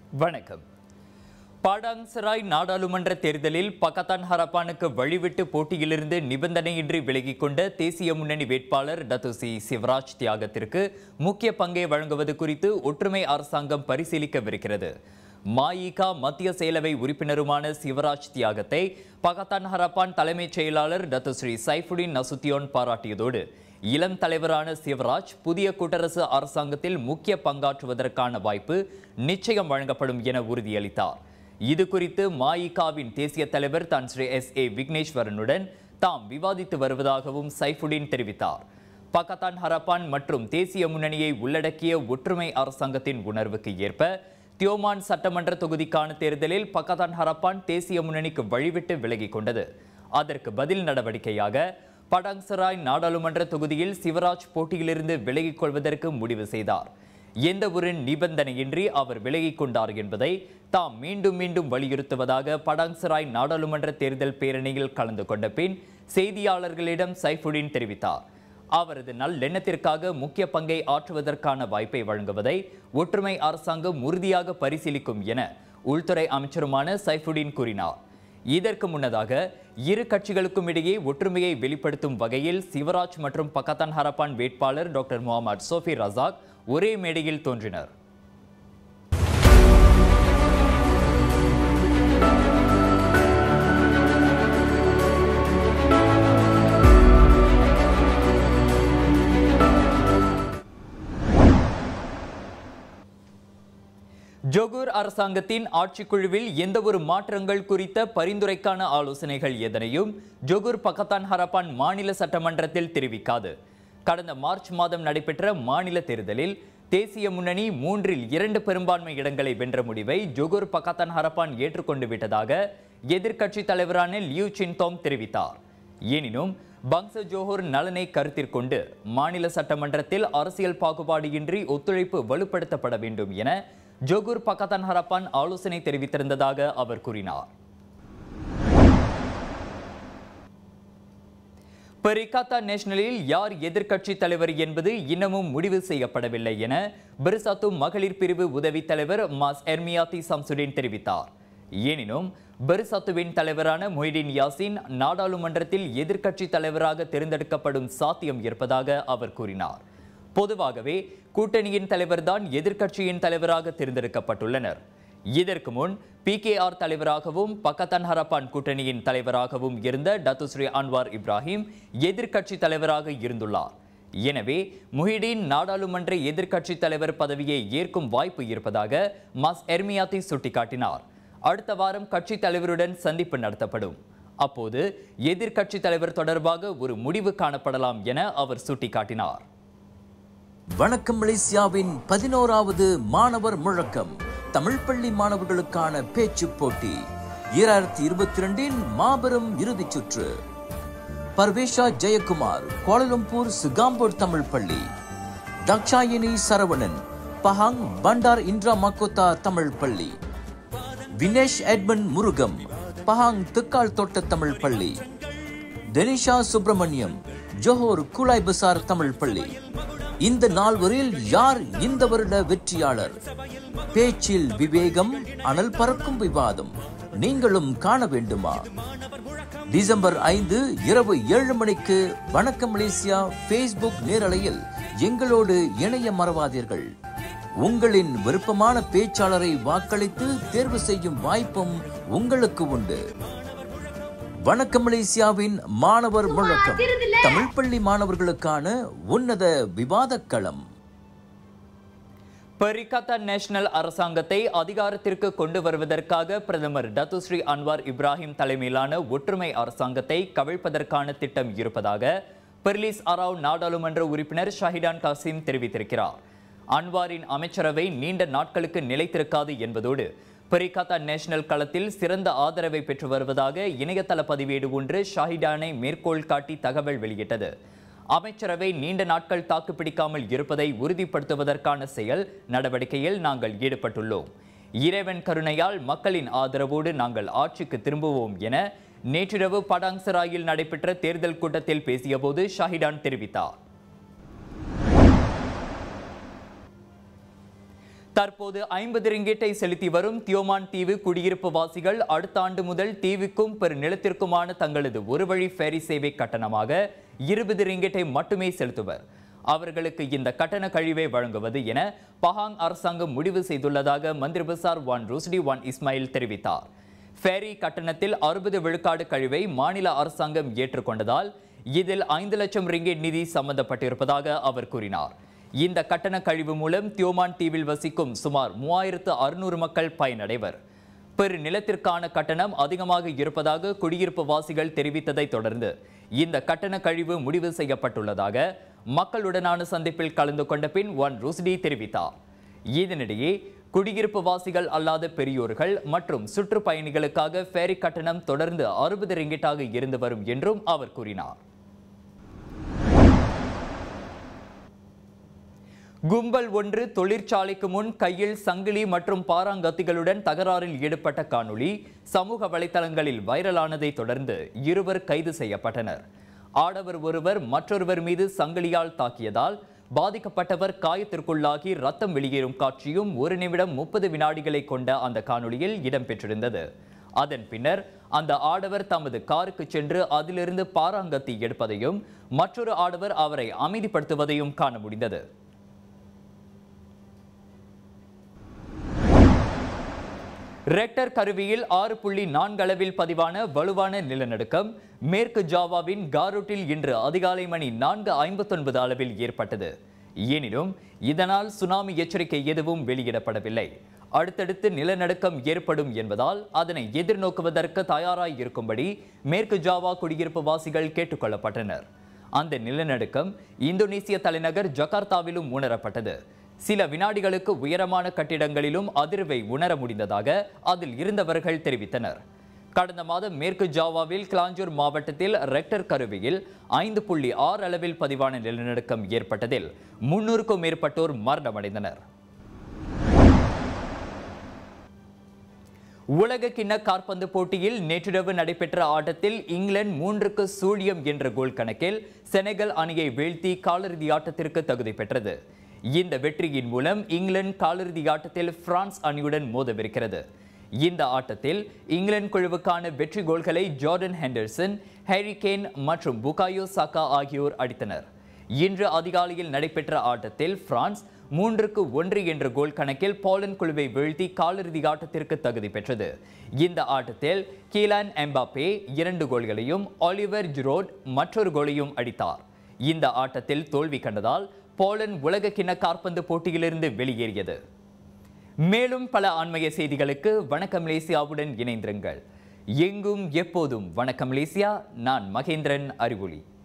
வணக்கம் பாடாங்சராய் நாடாளுமன்ற தேர்தலில் பக்கத்தான் ஹரப்பானுக்கு வழிவிட்டு போட்டியிலிருந்து நிபந்தனையின்றி விலகிக் கொண்ட தேசிய முன்னணி வேட்பாளர் டத்துசி சிவராஜ் தியாகத்திற்கு முக்கிய பங்கை வழங்குவது குறித்து ஒற்றுமை அரசாங்கம் பரிசீலிக்கவிருக்கிறது மாயிகா மத்திய செயலவை உறுப்பினருமான சிவராஜ் தியாகத்தை பகத்தான் ஹரப்பான் தலைமைச் செயலாளர் டத்துஸ்ரீ சைஃபுடின் நசுத்தியோன் பாராட்டியதோடு இளம் தலைவரான சிவராஜ் புதிய கூட்டரசு அரசாங்கத்தில் முக்கிய பங்காற்றுவதற்கான வாய்ப்பு நிச்சயம் வழங்கப்படும் என உறுதியளித்தார் இது குறித்து மாயிகாவின் தேசிய தலைவர் தான் ஸ்ரீ எஸ் ஏ விக்னேஸ்வரனுடன் தாம் விவாதித்து வருவதாகவும் சைஃபுடின் தெரிவித்தார் பக்கத்தான் ஹரப்பான் மற்றும் தேசிய முன்னணியை உள்ளடக்கிய ஒற்றுமை அரசாங்கத்தின் உணர்வுக்கு ஏற்ப தியோமான் சட்டமன்ற தொகுதிக்கான தேர்தலில் பக்கத்தான் ஹரப்பான் தேசிய முன்னணிக்கு வழிவிட்டு விலகிக் கொண்டது அதற்கு பதில் நடவடிக்கையாக படாங்சராய் நாடாளுமன்ற தொகுதியில் சிவராஜ் போட்டியிலிருந்து விலகிக் கொள்வதற்கு முடிவு செய்தார் எந்த ஒரு நிபந்தனையின்றி அவர் விலகிக் கொண்டார் என்பதை தாம் மீண்டும் மீண்டும் வலியுறுத்துவதாக படாங்சராய் நாடாளுமன்ற தேர்தல் பேரணியில் கலந்து கொண்ட பின் செய்தியாளர்களிடம் சைஃபுடின் தெரிவித்தார் அவரது நல்லெண்ணத்திற்காக முக்கிய பங்கை ஆற்றுவதற்கான வாய்ப்பை வழங்குவதை ஒற்றுமை அரசாங்கம் உறுதியாக பரிசீலிக்கும் என உள்துறை அமைச்சருமான சைஃபுடின் கூறினார் இதற்கு முன்னதாக இரு கட்சிகளுக்கும் இடையே ஒற்றுமையை வெளிப்படுத்தும் வகையில் சிவராஜ் மற்றும் பக்கத்தான் ஹரப்பான் வேட்பாளர் டாக்டர் முகமது சோஃபி ரசாக் ஒரே மேடையில் தோன்றினர் ஜொகூர் அரசாங்கத்தின் ஆட்சிக்குழுவில் எந்த ஒரு மாற்றங்கள் குறித்த பரிந்துரைக்கான ஆலோசனைகள் எதனையும் ஜொகூர் பக்கத்தான் ஹரப்பான் மாநில சட்டமன்றத்தில் தெரிவிக்காது கடந்த மார்ச் மாதம் நடைபெற்ற மாநில தேர்தலில் தேசிய முன்னணி மூன்றில் இரண்டு பெரும்பான்மை இடங்களை வென்ற முடிவை ஜொகூர் பக்கத்தான் ஹரப்பான் ஏற்றுக்கொண்டு விட்டதாக எதிர்க்கட்சி தலைவரான லியூ சின்தோம் தெரிவித்தார் எனினும் பங்ச ஜோஹர் நலனை கருத்திற்கொண்டு மாநில சட்டமன்றத்தில் அரசியல் பாகுபாடு இன்றி ஒத்துழைப்பு வலுப்படுத்தப்பட வேண்டும் என ஜோகூர் பக்கத்தான் ஹரப்பான் ஆலோசனை தெரிவித்திருந்ததாக அவர் கூறினார் பெரிகாத்தா நேஷனலில் யார் எதிர்க்கட்சி தலைவர் என்பது இன்னமும் முடிவு செய்யப்படவில்லை என பிரிசாத்து மகளிர் பிரிவு உதவி தலைவர் மாஸ் எர்மியாத்தி சம்சுடின் தெரிவித்தார் எனினும் பெரிசாத்துவின் தலைவரான மொய்டின் யாசின் நாடாளுமன்றத்தில் எதிர்க்கட்சி தலைவராக தேர்ந்தெடுக்கப்படும் சாத்தியம் இருப்பதாக அவர் கூறினார் பொதுவாகவே கூட்டணியின் தலைவர்தான் எதிர்க்கட்சியின் தலைவராக தேர்ந்தெடுக்கப்பட்டுள்ளனர் இதற்கு முன் பிகேஆர் தலைவராகவும் பக்கத்தான் ஹரப்பான் கூட்டணியின் தலைவராகவும் இருந்த டத்துஸ்ரீ அன்வார் இப்ராஹிம் எதிர்க்கட்சி தலைவராக இருந்துள்ளார் எனவே முஹிடீன் நாடாளுமன்ற எதிர்க்கட்சி தலைவர் பதவியை ஏற்கும் வாய்ப்பு இருப்பதாக மாஸ் எர்மியாத்தி சுட்டிக்காட்டினார் அடுத்த வாரம் கட்சி தலைவருடன் சந்திப்பு நடத்தப்படும் அப்போது எதிர்க்கட்சி தலைவர் தொடர்பாக ஒரு முடிவு காணப்படலாம் என அவர் சுட்டிக்காட்டினார் வணக்கம் மலேசியாவின் பதினோராவது மாணவர் முழக்கம் தமிழ் பள்ளி மாணவர்களுக்கான பேச்சு போட்டி ஈராயிரத்தி இருபத்தி ரெண்டின் மாபெரும் இறுதிச் சுற்று பர்வேஷா ஜெயக்குமார் கோலலம்பூர் சுகாம்பூர் தமிழ் பள்ளி Dakshayini Saravanan Pahang Bandar Indera Mahkota Tamil பள்ளி வினேஷ் எட்மன் முருகம் பஹாங் திக்கால் தோட்ட தமிழ் பள்ளி Denisha Subramaniam Johor Kulai Pasar Tamil பள்ளி இந்த நால்வரில் யார் இந்த வருட வெற்றியாளர் பேச்சில் விவேகம் அனல் பறக்கும் விவாதம் நீங்களும் காண வேண்டுமா டிசம்பர் ஐந்து இரவு ஏழு மணிக்கு வணக்கம் மலேசியா ஃபேஸ்புக் நேரலையில் எங்களோடு இணைய மறவாதீர்கள் உங்களின் விருப்பமான பேச்சாளரை வாக்களித்து தேர்வு செய்யும் வாய்ப்பும் உங்களுக்கு உண்டு வணக்கம் மலேசியாவின் மாணவர் முழக்கம் தமிழ் பள்ளி மாணவர்களுக்கான உன்னத விவாதக் களம் பரிகத்தா நேஷனல் அரசாங்கத்தை அதிகாரத்திற்கு கொண்டு வருவதற்காக பிரதமர் டத்துஸ்ரீ அன்வார் இப்ராஹிம் தலைமையிலான ஒற்றுமை அரசாங்கத்தை கவிழ்ப்பதற்கான திட்டம் இருப்பதாக பெர்லிஸ் அராவ் நாடாளுமன்ற உறுப்பினர் ஷாஹிடான் காசிம் தெரிவித்திருக்கிறார் அன்வாரின் அமைச்சரவை நீண்ட நாட்களுக்கு நிலைத்திருக்காது என்பதோடு பெரிகாத்தா நேஷனல் களத்தில் சிறந்த ஆதரவை பெற்று வருவதாக இணையதள பதிவேடு ஒன்று ஷாஹிடானை மேற்கோள் காட்டி தகவல் வெளியிட்டது அமைச்சரவை நீண்ட நாட்கள் தாக்குப்பிடிக்காமல் இருப்பதை உறுதிப்படுத்துவதற்கான செயல் நடவடிக்கையில் நாங்கள் ஈடுபட்டுள்ளோம் இறைவன் கருணையால் மக்களின் ஆதரவோடு நாங்கள் ஆட்சிக்கு திரும்புவோம் என நேற்றிரவு படாங்சராயில் நடைபெற்ற தேர்தல் கூட்டத்தில் பேசியபோது ஷாஹிடான் தெரிவித்தார் தற்போது ஐம்பது ரிங்கெட்டை செலுத்தி வரும் தியோமான் தீவு குடியிருப்பு வாசிகள் அடுத்த ஆண்டு முதல் தீவுக்கும் பெரு நிலத்திற்குமான தங்களது ஒரு வழி ஃபேரி சேவை கட்டணமாக இருபது ரிங்கெட்டை மட்டுமே செலுத்துவர் அவர்களுக்கு இந்த கட்டண கழிவை வழங்குவது என பஹாங் அரசாங்கம் முடிவு செய்துள்ளதாக மந்திரி பசார் வான் ருஸ்டி வான் இஸ்மாயில் தெரிவித்தார் ஃபேரி கட்டணத்தில் அறுபது விழுக்காடு கழிவை மாநில அரசாங்கம் ஏற்றுக்கொண்டதால் இதில் ஐந்து லட்சம் ரிங்கெட் நிதி சம்பந்தப்பட்டிருப்பதாக அவர் கூறினார் இந்த கட்டண கழிவு மூலம் தியோமான் தீவில் வசிக்கும் சுமார் மூவாயிரத்து அறுநூறு மக்கள் பயனடைவர் பெரு நிலத்திற்கான கட்டணம் அதிகமாக இருப்பதாக குடியிருப்பு வாசிகள் தெரிவித்ததை தொடர்ந்து இந்த கட்டண கழிவு முடிவு செய்யப்பட்டுள்ளதாக மக்களுடனான சந்திப்பில் கலந்து கொண்ட பின் ஒன் ருஸ்டி தெரிவித்தார் இதனிடையே குடியிருப்பு வாசிகள் அல்லாத பெரியோர்கள் மற்றும் சுற்றுப்பயணிகளுக்காக ஃபேரி கட்டணம் தொடர்ந்து அறுபது ரிங்கிட்டாக இருந்து வரும் என்றும் அவர் கூறினார் கும்பல் ஒன்று தொழிற்சாலைக்கு முன் கையில் சங்கிலி மற்றும் பாராங்கத்திகளுடன் தகராறில் ஈடுபட்ட காணொளி சமூக வலைதளங்களில் வைரலானதை தொடர்ந்து இருவர் கைது செய்யப்பட்டனர் ஆடவர் ஒருவர் மற்றொருவர் மீது சங்கிலியால் தாக்கியதால் பாதிக்கப்பட்டவர் காயத்திற்குள்ளாகி ரத்தம் வெளியேறும் காட்சியும் ஒரு நிமிடம் முப்பது வினாடிகளை கொண்ட அந்த காணொளியில் இடம்பெற்றிருந்தது அதன் பின்னர் அந்த ஆடவர் தமது காருக்கு சென்று அதிலிருந்து பாராங்கத்தி எடுப்பதையும் மற்றொரு ஆடவர் அவரை அமைதிப்படுத்துவதையும் காண முடிந்தது ரெக்டர் கருவியில் ஆறு புள்ளி நான்கு அளவில் பதிவான வலுவான நிலநடுக்கம் மேற்கு ஜாவாவின் காரூட்டில் இன்று அதிகாலை மணி நான்கு ஐம்பத்தொன்பது அளவில் ஏற்பட்டது எனினும் இதனால் சுனாமி எச்சரிக்கை எதுவும் வெளியிடப்படவில்லை அடுத்தடுத்து நிலநடுக்கம் ஏற்படும் என்பதால் அதனை எதிர்நோக்குவதற்கு தயாராய் இருக்கும்படி மேற்கு ஜாவா குடியிருப்பு வாசிகள் கேட்டுக்கொள்ளப்பட்டனர் அந்த நிலநடுக்கம் இந்தோனேசிய தலைநகர் ஜகார்த்தாவிலும் உணரப்பட்டது சில வினாடிகளுக்கு உயரமான கட்டிடங்களிலும் அதிர்வை உணர முடிந்ததாக அதில் இருந்தவர்கள் தெரிவித்தனர் கடந்த மாதம் மேற்கு ஜாவாவில் கிளாஞ்சூர் மாவட்டத்தில் ரெக்டர் கருவியில் ஐந்து புள்ளி ஆறு அளவில் பதிவான நிலநடுக்கம் ஏற்பட்டதில் முன்னூறுக்கும் மேற்பட்டோர் மரணமடைந்தனர் உலக கிண்ண காற்பந்து போட்டியில் நேற்றிரவு நடைபெற்ற ஆட்டத்தில் இங்கிலாந்து மூன்றுக்கு சூழியம் என்ற கோல் கணக்கில் செனகல் அணியை வீழ்த்தி காலிறுதி ஆட்டத்திற்கு தகுதி பெற்றது இந்த வெற்றியின் மூலம் இங்கிலாந்து காலிறுதி ஆட்டத்தில் பிரான்ஸ் அணியுடன் மோதவிருக்கிறது இந்த ஆட்டத்தில் இங்கிலாந்து குழுவுக்கான வெற்றி கோல்களை ஜார்டன் ஹெண்டர்சன் ஹாரி கேன் மற்றும் புகாயோ சாக்கா ஆகியோர் அடித்தனர் இன்று அதிகாலையில் நடைபெற்ற ஆட்டத்தில் பிரான்ஸ் மூன்றுக்கு ஒன்று என்ற கோல் கணக்கில் போலந்து குழுவை வீழ்த்தி காலிறுதி ஆட்டத்திற்கு தகுதி பெற்றது இந்த ஆட்டத்தில் கீலான் எம்பாப்பே இரண்டு கோல்களையும் ஆலிவர் ஜுரோட் மற்றொரு கோலையும் அடித்தார் இந்த ஆட்டத்தில் தோல்வி கண்டதால் போலந்து உலக கிண்ண காற்பந்து போட்டியிலிருந்து வெளியேறியது மேலும் பல ஆன்மீக செய்திகளுக்கு வணக்கம் மலேசியாவுடன் இணைந்திருங்கள் எங்கும் எப்போதும் வணக்கம் மலேசியா நான் மகேந்திரன் அறிவொளி